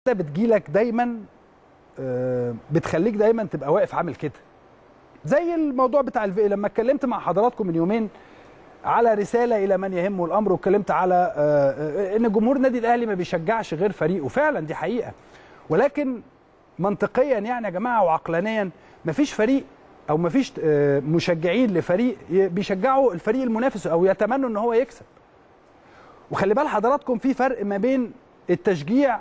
بتجيلك دايما آه، بتخليك دايما تبقى واقف عامل كده زي الموضوع بتاع الفي لما اتكلمت مع حضراتكم من يومين على رساله الى من يهمه الامر واتكلمت على آه، آه، ان جمهور النادي الاهلي ما بيشجعش غير فريقه فعلا دي حقيقه ولكن منطقيا يعني يا جماعه وعقلانيا مفيش فريق او مفيش آه، مشجعين لفريق ي- بيشجعوا الفريق المنافس او يتمنوا ان هو يكسب وخلي بال حضراتكم في فرق ما بين التشجيع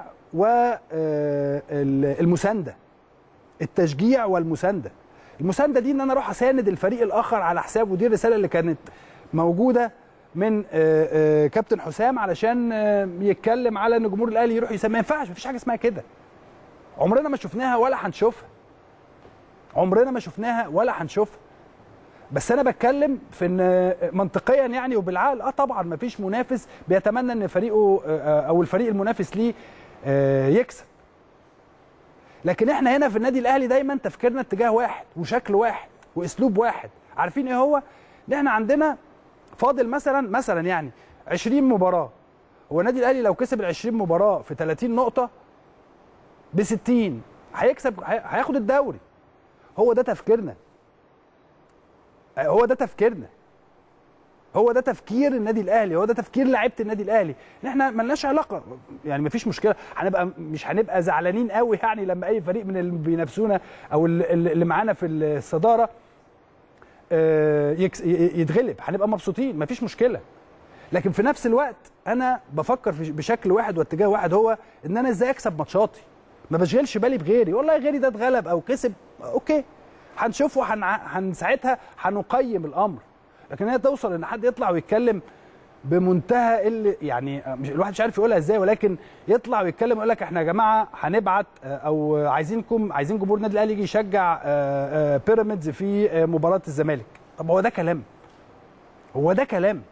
والمسانده التشجيع والمسانده المسانده دي ان انا اروح اساند الفريق الاخر على حساب ودي الرساله اللي كانت موجوده من آه، آه، كابتن حسام علشان آه، يتكلم على ان جمهور الاهلي يروح يسمى ما ينفعش مفيش حاجه اسمها كده عمرنا ما شفناها ولا هنشوفها عمرنا ما شفناها ولا هنشوفها بس انا بتكلم في ان منطقيا يعني وبالعقل اه طبعا ما فيش منافس بيتمنى ان فريقه آه، او الفريق المنافس ليه آه، يكسب لكن احنا هنا في النادي الاهلي دايما تفكيرنا اتجاه واحد وشكل واحد واسلوب واحد عارفين ايه هو ان احنا عندنا فاضل مثلا مثلا يعني 20 مباراه هو النادي الاهلي لو كسب ال 20 مباراه في 30 نقطه ب 60 هيكسب هي- هياخد الدوري هو ده تفكيرنا هو ده تفكيرنا هو ده تفكير النادي الاهلي هو ده تفكير لعيبه النادي الاهلي ان احنا ملناش علاقه يعني مفيش مشكله هنبقى مش هنبقى زعلانين قوي يعني لما اي فريق من اللي بينافسونا او اللي اللي معانا في الصداره آه، يكس- ي- يتغلب هنبقى مبسوطين مفيش مشكله لكن في نفس الوقت انا بفكر في- بشكل واحد واتجاه واحد هو ان انا ازاي اكسب ماتشاتي ما بشغلش بالي بغيري والله غيري ده اتغلب او كسب اوكي هنشوفه هن هن ساعتها هنقيم الامر لكن هي توصل ان حد يطلع ويتكلم بمنتهى اللي يعني مش الواحد مش عارف يقولها ازاي ولكن يطلع ويتكلم يقول لك احنا يا جماعه هنبعت آه، او عايزينكم عايزين جمهور النادي الاهلي يجي يشجع آه، آه، بيراميدز في آه، مباراه الزمالك طب هو ده كلام هو ده كلام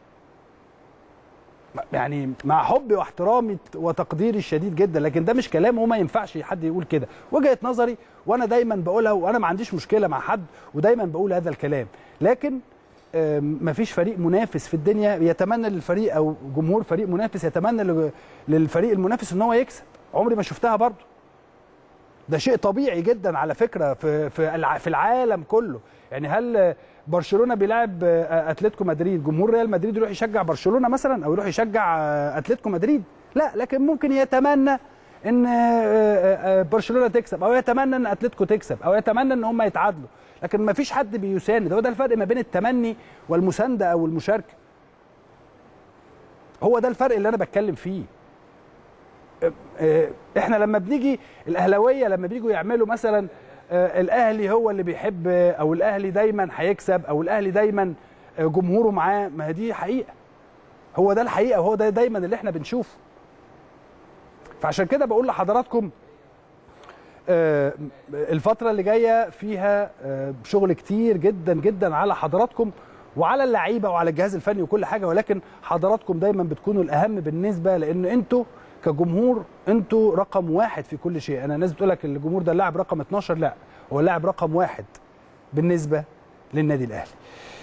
يعني مع حبي واحترامي وتقديري الشديد جدا لكن ده مش كلام وما ينفعش حد يقول كده وجهه نظري وانا دايما بقولها وانا ما عنديش مشكله مع حد ودايما بقول هذا الكلام لكن آم، مفيش فريق منافس في الدنيا يتمنى للفريق او جمهور فريق منافس يتمنى لل- للفريق المنافس ان هو يكسب عمري ما شفتها برضه ده شيء طبيعي جدا على فكره في في الع- في العالم كله يعني هل برشلونه بيلعب آه، اتلتيكو مدريد جمهور ريال مدريد يروح يشجع برشلونه مثلا او يروح يشجع آه، اتلتيكو مدريد لا لكن ممكن يتمنى ان آه، آه، آه، برشلونه تكسب او يتمنى ان اتلتيكو تكسب او يتمنى ان هم يتعادلوا لكن ما فيش حد بيساند هو ده الفرق ما بين التمني والمسانده او المشاركه هو ده الفرق اللي انا بتكلم فيه آه، احنا لما بنيجي الاهلاويه لما بييجوا يعملوا مثلا آه، الاهلي هو اللي بيحب آه، او الاهلي دايما هيكسب او الاهلي دايما آه، جمهوره معاه ما هي دي حقيقه هو ده الحقيقه وهو ده دايما اللي احنا بنشوفه فعشان كده بقول لحضراتكم آه، الفتره اللي جايه فيها آه، شغل كتير جدا جدا على حضراتكم وعلى اللعيبه وعلى الجهاز الفني وكل حاجه ولكن حضراتكم دايما بتكونوا الاهم بالنسبه لان انتوا كجمهور انتوا رقم واحد في كل شيء انا الناس بتقول لك الجمهور ده اللاعب رقم 12 لا هو اللاعب رقم واحد بالنسبه للنادي الاهلي